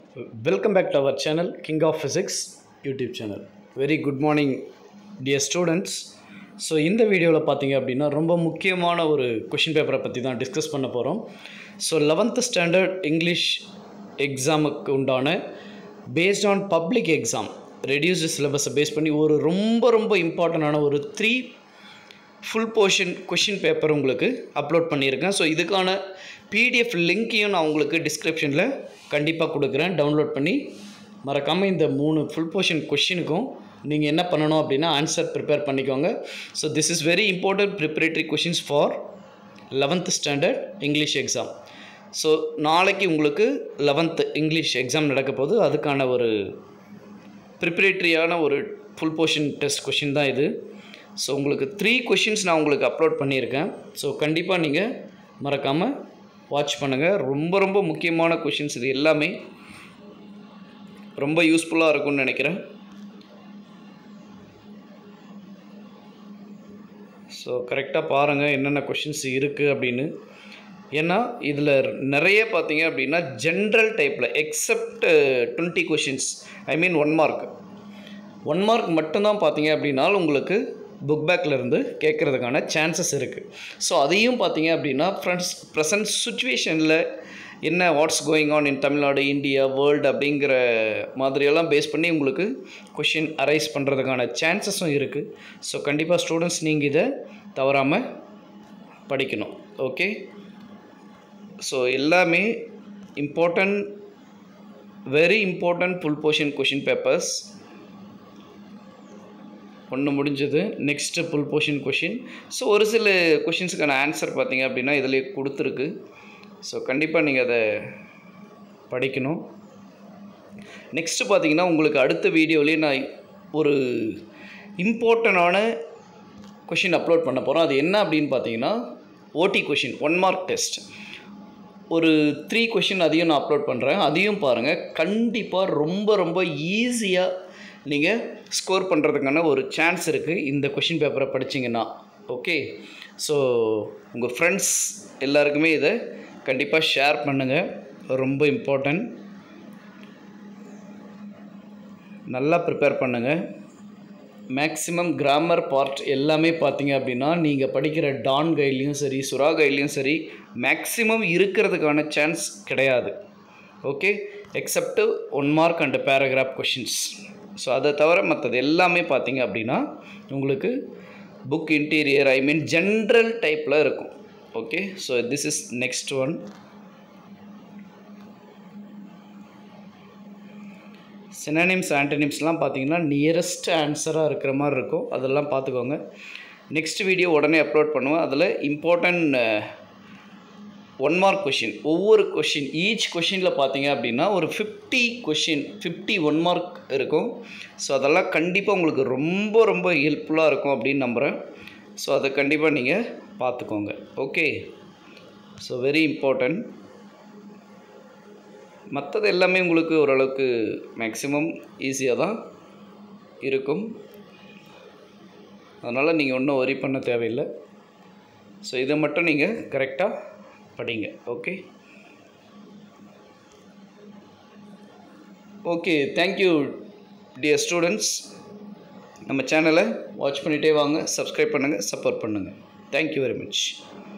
Welcome back to our channel, King of Physics YouTube channel. Very good morning, dear students. So இந்த வீடியோவில் பார்த்தீங்க அப்படின்னா ரொம்ப முக்கியமான ஒரு கொஷின் பேப்பரை பற்றி தான் டிஸ்கஸ் பண்ண போகிறோம் ஸோ லெவன்த்து ஸ்டாண்டர்ட் இங்கிலீஷ் எக்ஸாமுக்கு உண்டான based on public exam reduced சிலபஸை பேஸ் பண்ணி ஒரு ரொம்ப ரொம்ப இம்பார்ட்டண்டான ஒரு three full portion question paper உங்களுக்கு அப்லோட் பண்ணியிருக்கேன் ஸோ இதுக்கான பிடிஎஃப் லிங்க்கையும் நான் உங்களுக்கு டிஸ்கிரிப்ஷனில் கண்டிப்பாக கொடுக்குறேன் டவுன்லோட் பண்ணி மறக்காமல் இந்த மூணு ஃபுல் போர்ஷன் கொஷினுக்கும் நீங்கள் என்ன பண்ணணும் அப்படின்னா ஆன்சர் ப்ரிப்பேர் பண்ணிக்கோங்க so this is very important preparatory questions for eleventh standard English exam so நாளைக்கு உங்களுக்கு லெவன்த்து இங்கிலீஷ் எக்ஸாம் நடக்க போது அதுக்கான ஒரு ப்ரிப்பரேட்டரியான ஒரு ஃபுல் போர்ஷன் டெஸ்ட் கொஷின் தான் இது ஸோ உங்களுக்கு த்ரீ கொஷின்ஸ் நான் உங்களுக்கு அப்லோட் பண்ணியிருக்கேன் ஸோ கண்டிப்பாக நீங்கள் மறக்காமல் வாட்ச் பண்ணுங்கள் ரொம்ப ரொம்ப முக்கியமான கொஷின்ஸ் இது எல்லாமே ரொம்ப யூஸ்ஃபுல்லாக இருக்கும்னு நினைக்கிறேன் ஸோ கரெக்டாக பாருங்கள் என்னென்ன கொஷின்ஸ் இருக்குது அப்படின்னு ஏன்னா இதில் நிறைய பார்த்தீங்க அப்படின்னா ஜென்ரல் டைப்பில் except twenty questions I mean one mark one mark மட்டும்தான் பார்த்தீங்க அப்படின்னா உங்களுக்கு புக் பேக்லேருந்து கேட்குறதுக்கான சான்சஸ் இருக்குது ஸோ அதையும் பார்த்தீங்க அப்படின்னா ஃப்ரெண்ட்ஸ் ப்ரெசன்ட் சுச்சுவேஷனில் என்ன what's going on in Tamil Nadu India world அப்படிங்கிற மாதிரியெல்லாம் பேஸ் பண்ணி உங்களுக்கு கொஷின் அரைஸ் பண்ணுறதுக்கான சான்சஸும் இருக்குது ஸோ கண்டிப்பாக ஸ்டூடெண்ட்ஸ் நீங்கள் இதை தவறாமல் படிக்கணும் ஓகே ஸோ எல்லாமே important very important full portion question papers ஒன்று முடிஞ்சது next full portion question so ஒரு சில கொஷின்ஸுக்கான ஆன்சர் பார்த்தீங்க அப்படின்னா இதில் கொடுத்துருக்கு ஸோ கண்டிப்பாக நீங்கள் அதை படிக்கணும் நெக்ஸ்ட்டு பார்த்தீங்கன்னா உங்களுக்கு அடுத்த வீடியோலேயே நான் ஒரு இம்பார்ட்டண்டான கொஷின் அப்லோட் பண்ண போகிறோம் அது என்ன அப்படின்னு பார்த்தீங்கன்னா ஓடி கொஷின் ஒன் மார்க் டெஸ்ட் ஒரு த்ரீ கொஷின் அதையும் நான் அப்லோட் பண்ணுறேன் அதையும் பாருங்கள் கண்டிப்பாக ரொம்ப ரொம்ப ஈஸியாக நீங்கள் ஸ்கோர் பண்ணுறதுக்கான ஒரு சான்ஸ் இருக்குது இந்த கொஷின் பேப்பரை படிச்சிங்கன்னா ஓகே ஸோ உங்கள் ஃப்ரெண்ட்ஸ் எல்லாருக்குமே இதை கண்டிப்பாக ஷேர் பண்ணுங்கள் ரொம்ப இம்பார்ட்டன்ட் நல்லா ப்ரிப்பேர் பண்ணுங்கள் மேக்ஸிமம் கிராமர் பார்ட் எல்லாமே பார்த்தீங்க அப்படின்னா நீங்கள் படிக்கிற டான் கைட்லேயும் சரி சுறா கைட்லேயும் சரி மேக்ஸிமம் இருக்கிறதுக்கான சான்ஸ் கிடையாது okay except one mark and paragraph questions so அதை தவிர மற்றது எல்லாமே பார்த்தீங்க அப்படின்னா உங்களுக்கு book interior I mean general டைப்பில் இருக்கும் okay so this is next one synonyms ஆன்டனிம்ஸ்லாம் பார்த்தீங்கன்னா நியரஸ்ட் ஆன்சராக இருக்கிற மாதிரி இருக்கும் அதெல்லாம் பார்த்துக்கோங்க நெக்ஸ்ட் வீடியோ உடனே அப்லோட் பண்ணுவேன் அதில் இம்பார்ட்டண்ட் ஒன் மார்க் கொஷின் ஒவ்வொரு கொஷின் ஈச் கொஷினில் பார்த்தீங்க அப்படின்னா ஒரு fifty question fifty one mark இருக்கும் ஸோ அதெல்லாம் கண்டிப்பாக உங்களுக்கு ரொம்ப ரொம்ப ஹெல்ப்ஃபுல்லாக இருக்கும் அப்படின்னு நம்புகிறேன் ஸோ அதை கண்டிப்பாக நீங்கள் பார்த்துக்கோங்க ஓகே ஸோ வெரி இம்பார்ட்டண்ட் மற்றது எல்லாமே உங்களுக்கு ஓரளவுக்கு மேக்ஸிமம் ஈஸியாக தான் இருக்கும் அதனால் நீங்கள் ஒன்றும் ஒரி பண்ண தேவையில்லை ஸோ இதை மட்டும் நீங்கள் கரெக்டாக படிங்க okay okay thank you dear students நம்ம சேனலை வாட்ச் பண்ணிகிட்டே வாங்க சப்ஸ்கிரைப் பண்ணுங்கள் சப்போர்ட் பண்ணுங்கள் தேங்க்யூ வெரி மச்